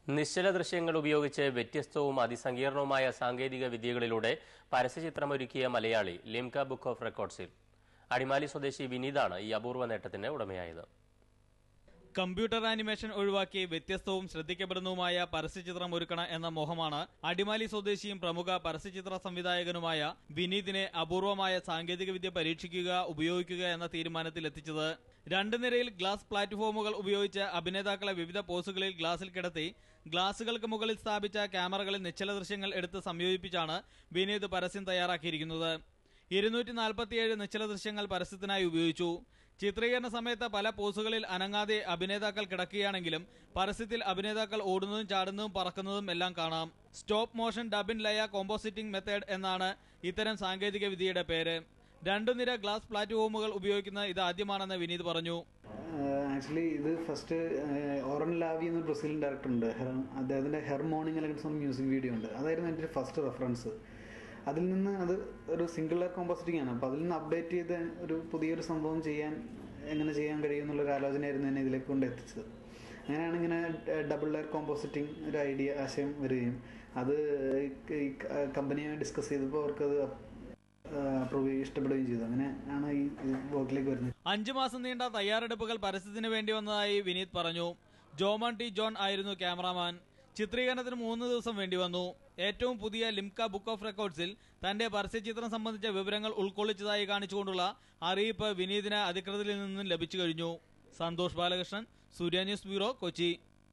നിശ്ചല ദൃശ്യങ്ങൾ ഉപയോഗിച്ച് വ്യത്യസ്തവും അതിസങ്കീർണവുമായ സാങ്കേതിക വിദ്യകളിലൂടെ പരസ്യചിത്രമൊരുക്കിയ മലയാളി ലിംക ബുക്ക് ഓഫ് റെക്കോർഡ്സിൽ അടിമാലി സ്വദേശി വിനീതാണ് ഈ അപൂർവ നേട്ടത്തിന് ഉടമയായത് കമ്പ്യൂട്ടർ ആനിമേഷൻ ഒഴിവാക്കി വ്യത്യസ്തവും ശ്രദ്ധിക്കപ്പെടുന്നതുമായ പരസ്യചിത്രം ഒരുക്കണം എന്ന മോഹമാണ് അടിമാലി സ്വദേശിയും പ്രമുഖ പരസ്യചിത്ര സംവിധായകനുമായ വിനീതിനെ അപൂർവമായ സാങ്കേതികവിദ്യ പരീക്ഷിക്കുക ഉപയോഗിക്കുക എന്ന തീരുമാനത്തിൽ എത്തിച്ചത് രണ്ട് നിരയിൽ ഗ്ലാസ് പ്ലാറ്റ്ഫോമുകൾ ഉപയോഗിച്ച് അഭിനേതാക്കളെ വിവിധ പോസുകളിൽ ഗ്ലാസിൽ കിടത്തി ഗ്ലാസുകൾക്ക് മുകളിൽ സ്ഥാപിച്ച ക്യാമറകളിൽ നിശ്ചല ദൃശ്യങ്ങൾ എടുത്ത് സംയോജിപ്പിച്ചാണ് വിനീത് പരസ്യം തയ്യാറാക്കിയിരിക്കുന്നത് ഇരുന്നൂറ്റി നാൽപ്പത്തിയേഴ് നിശ്ചല ദൃശ്യങ്ങൾ പരസ്യത്തിനായി ഉപയോഗിച്ചു ചിത്രീകരണ സമയത്ത് പല പോസുകളിൽ അനങ്ങാതെ അഭിനേതാക്കൾ കിടക്കുകയാണെങ്കിലും പരസ്യത്തിൽ അഭിനേതാക്കൾ ഓടുന്നതും ചാടുന്നതും പറക്കുന്നതും എല്ലാം കാണാം stop motion double layer compositing method എന്നാണ് ഇത്തരം സാങ്കേതിക വിദ്യയുടെ പേര് രണ്ടു നിര ഗ്ലാസ് പ്ലാറ്റ്ഫോമുകൾ ഉപയോഗിക്കുന്ന ഇത് ആദ്യമാണെന്ന് വിനീത് പറഞ്ഞു ആക്ച്വലി ഇത് ഫസ്റ്റ് ഓറൻ ലാവി എന്ന ബ്രസീലിയൻ ഡയറക്ടർ ഉണ്ട് ഹെർ- അദ്ദേഹത്തിന്റെ ഹെർ മോർണിംഗ് അല്ലെങ്കിൽ സം മ്യൂസിക് വീഡിയോ ഉണ്ട് അതായിരുന്നു എൻ്റെ ഫസ്റ്റ് റെഫറൻസ് അതിൽ നിന്ന് അത് ഒരു സിംഗിൾ ലെയർ കോമ്പോസിറ്റിംഗ് ആണ് അപ്പോൾ അതിൽ നിന്ന് അപ്ഡേറ്റ് ചെയ്ത് ഒരു പുതിയൊരു സംഭവം ചെയ്യാൻ എങ്ങനെ ചെയ്യാൻ കഴിയും എന്നുള്ളൊരു ആലോചനയായിരുന്നു എന്നെ ഇതിലേക്ക് കൊണ്ട് എത്തിച്ചത് അങ്ങനെയാണ് ഇങ്ങനെ ഡബിൾ ലെയർ കോമ്പോസിറ്റിംഗ് ഒരു ഐഡിയ ആശയം വരികയും അത് ഈ കമ്പനിയുമായി ഡിസ്കസ് ചെയ്തപ്പോൾ അവർക്കത് അപ്രൂവ് ഇഷ്ടപ്പെടുകയും ചെയ്തു അങ്ങനെ ആണ് ഈ വർക്കിലേക്ക് വരുന്നത് അഞ്ചു മാസം നീണ്ട തയ്യാറെടുപ്പുകൾ പരസ്യത്തിന് വേണ്ടി വന്നതായി വിനീത് പറഞ്ഞു ജോമൺ ടി ജോൺ ആയിരുന്നു ക്യാമറാമാൻ ചിത്രീകരണത്തിന് മൂന്ന് ദിവസം വേണ്ടി വന്നു ഏറ്റവും പുതിയ ലിംക ബുക്ക് ഓഫ് റെക്കോർഡ്സിൽ തന്റെ പരസ്യചിത്രം സംബന്ധിച്ച വിവരങ്ങൾ ഉൾക്കൊള്ളിച്ചതായി കാണിച്ചുകൊണ്ടുള്ള അറിയിപ്പ് വിനീതിന് അധികൃതരിൽ നിന്നും ലഭിച്ചു കഴിഞ്ഞു സന്തോഷ് ബാലകൃഷ്ണൻ സൂര്യ ന്യൂസ് ബ്യൂറോ കൊച്ചി